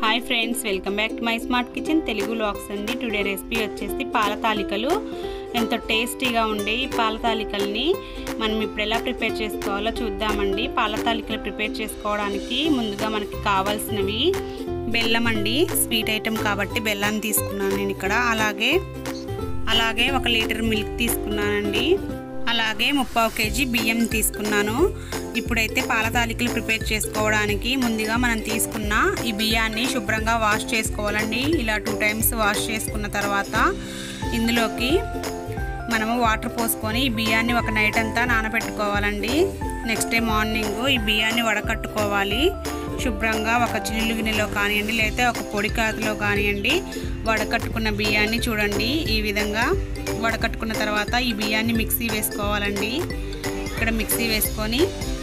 hi friends welcome back to my smart kitchen Telugu లాక్స్ అండి today recipe వచ్చేసి పాల తాలికలు ఎంతో టేస్టీగా ఉండే ఈ పాల తాలికల్ని మనం ఇప్పుడు ఎలా ప్రిపేర్ చేసుకోవాలో చూద్దామండి పాల తాలికలు ప్రిపేర్ చేసుకోవడానికి ముందుగా మనకి కావాల్సినవి బెల్లం అండి స్వీట్ ఐటెం కాబట్టి బెల్లాన్ని తీసుకున్నాను నేను ఇక్కడ అలాగే అలాగే ఒక లీటర్ మిల్క్ తీసుకున్నానండి అలాగే ముప్పావు కేజీ బియ్యం తీసుకున్నాను ఇప్పుడైతే పాల తాలికలు ప్రిపేర్ చేసుకోవడానికి ముందుగా మనం తీసుకున్న ఈ బియ్యాన్ని శుభ్రంగా వాష్ చేసుకోవాలండి ఇలా టూ టైమ్స్ వాష్ చేసుకున్న తర్వాత ఇందులోకి మనము వాటర్ పోసుకొని ఈ బియ్యాన్ని ఒక నైట్ అంతా నానబెట్టుకోవాలండి నెక్స్ట్ డే మార్నింగ్ ఈ బియ్యాన్ని వడకట్టుకోవాలి శుభ్రంగా ఒక చిల్లు గిన్నెలో కానివ్వండి లేకపోతే ఒక పొడి కాదులో కానివ్వండి వడకట్టుకున్న బియ్యాన్ని చూడండి ఈ విధంగా వడకట్టుకున్న తర్వాత ఈ బియ్యాన్ని మిక్సీ వేసుకోవాలండి ఇక్కడ మిక్సీ వేసుకొని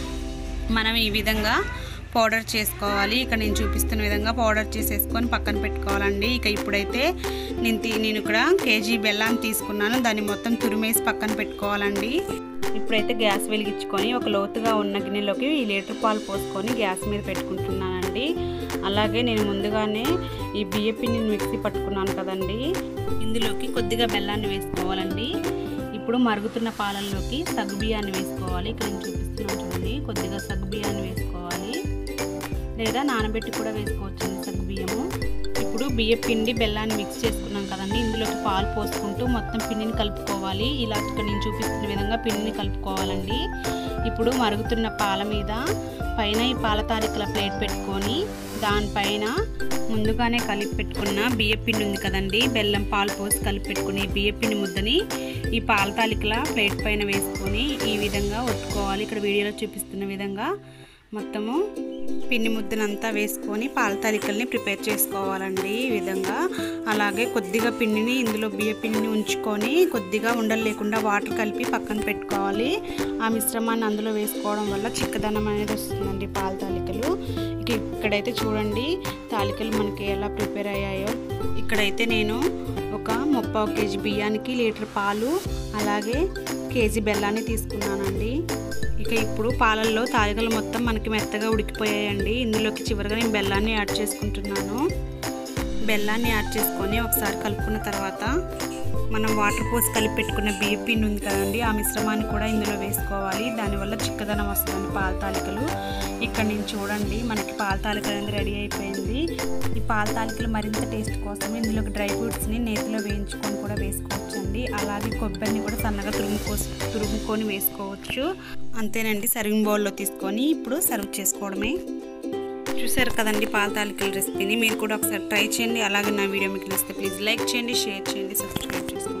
మనం ఈ విధంగా పౌడర్ చేసుకోవాలి ఇక్కడ నేను చూపిస్తున్న విధంగా పౌడర్ చేసేసుకొని పక్కన పెట్టుకోవాలండి ఇక ఇప్పుడైతే నేను నేను ఇక్కడ కేజీ బెల్లాన్ని తీసుకున్నాను దాన్ని మొత్తం తురిమేసి పక్కన పెట్టుకోవాలండి ఇప్పుడైతే గ్యాస్ వెలిగించుకొని ఒక లోతుగా ఉన్న గిన్నెలోకి ఈ లీటర్ పాలు పోసుకొని గ్యాస్ మీద పెట్టుకుంటున్నానండి అలాగే నేను ముందుగానే ఈ బియ్య పిండిని మిక్సీ పట్టుకున్నాను కదండి ఇందులోకి కొద్దిగా బెల్లాన్ని వేసుకోవాలండి ఇప్పుడు మరుగుతున్న పాలల్లోకి సగ్గు బియ్యాన్ని వేసుకోవాలి ఇక్కడ నేను చూపిస్తున్నాను చూడండి కొద్దిగా సగ్గు బియ్యాన్ని వేసుకోవాలి లేదా నానబెట్టి కూడా వేసుకోవచ్చండి సగ్గు బియ్యము ఇప్పుడు బియ్య పిండి బెల్లాన్ని మిక్స్ చేసుకున్నాం కదండి ఇందులోకి పాలు పోసుకుంటూ మొత్తం పిండిని కలుపుకోవాలి ఇలా ఇక్కడ నేను చూపిస్తున్న విధంగా పిండిని కలుపుకోవాలండి ఇప్పుడు మరుగుతున్న పాల మీద పైన ఈ పాల తాలికల ప్లేట్ పెట్టుకొని దానిపైన ముందుగానే కలిపి పెట్టుకున్న బియ్య పిండి ఉంది కదండి బెల్లం పాలు పోసి కలిపి పెట్టుకుని బియ్య పిండి ముద్దని ఈ పాల తాలికల ప్లేట్ పైన వేసుకొని ఈ విధంగా ఒత్తుకోవాలి ఇక్కడ వీడియోలో చూపిస్తున్న విధంగా మొత్తము పిండి ముద్దనంతా వేసుకొని పాల తాలికల్ని ప్రిపేర్ చేసుకోవాలండి ఈ విధంగా అలాగే కొద్దిగా పిండిని ఇందులో బియ్య పిండిని ఉంచుకొని కొద్దిగా ఉండలు లేకుండా వాటర్ కలిపి పక్కన పెట్టుకోవాలి ఆ మిశ్రమాన్ని అందులో వేసుకోవడం వల్ల చిక్కదనం అనేది వస్తుందండి పాల తాలికలు ఇక ఇక్కడైతే చూడండి తాలికలు మనకి ఎలా ప్రిపేర్ అయ్యాయో ఇక్కడైతే నేను ఒక ముప్పావు కేజీ బియ్యానికి లీటర్ పాలు అలాగే కేజీ బెల్లాన్ని తీసుకున్నానండి ఇక ఇప్పుడు పాలల్లో తాలికలు మొత్తం మనకి మెత్తగా ఉడికిపోయాయండి ఇందులోకి చివరిగా నేను బెల్లాన్ని యాడ్ చేసుకుంటున్నాను బెల్లాన్ని యాడ్ చేసుకొని ఒకసారి కలుపుకున్న తర్వాత మనం వాటర్ పోసి కలిపి పెట్టుకున్న బియ్య పిండి ఉంది కదండి ఆ మిశ్రమాన్ని కూడా ఇందులో వేసుకోవాలి దానివల్ల చిక్కదనం వస్తుంది పాల తాలికలు ఇక్కడ నేను చూడండి మనకి పాల తాలికలు అనేది రెడీ అయిపోయింది ఈ పాల తాలికలు మరింత టేస్ట్ కోసం ఇందులోకి డ్రై ఫ్రూట్స్ని నేతిలో వేయించుకొని కూడా వేసుకోవచ్చండి అలాగే కొబ్బరిని కూడా సన్నగా తురుముకో తురుముకొని వేసుకోవచ్చు అంతేనండి సర్వింగ్ బౌల్లో తీసుకొని ఇప్పుడు సర్వ్ చేసుకోవడమే చూసారు కదండి పాల తాలికల రెసిపీని మీరు కూడా ఒకసారి ట్రై చేయండి అలాగే నా వీడియో మీకు నచ్చితే ప్లీజ్ లైక్ చేయండి షేర్ చేయండి సబ్స్క్రైబ్ చేసుకోండి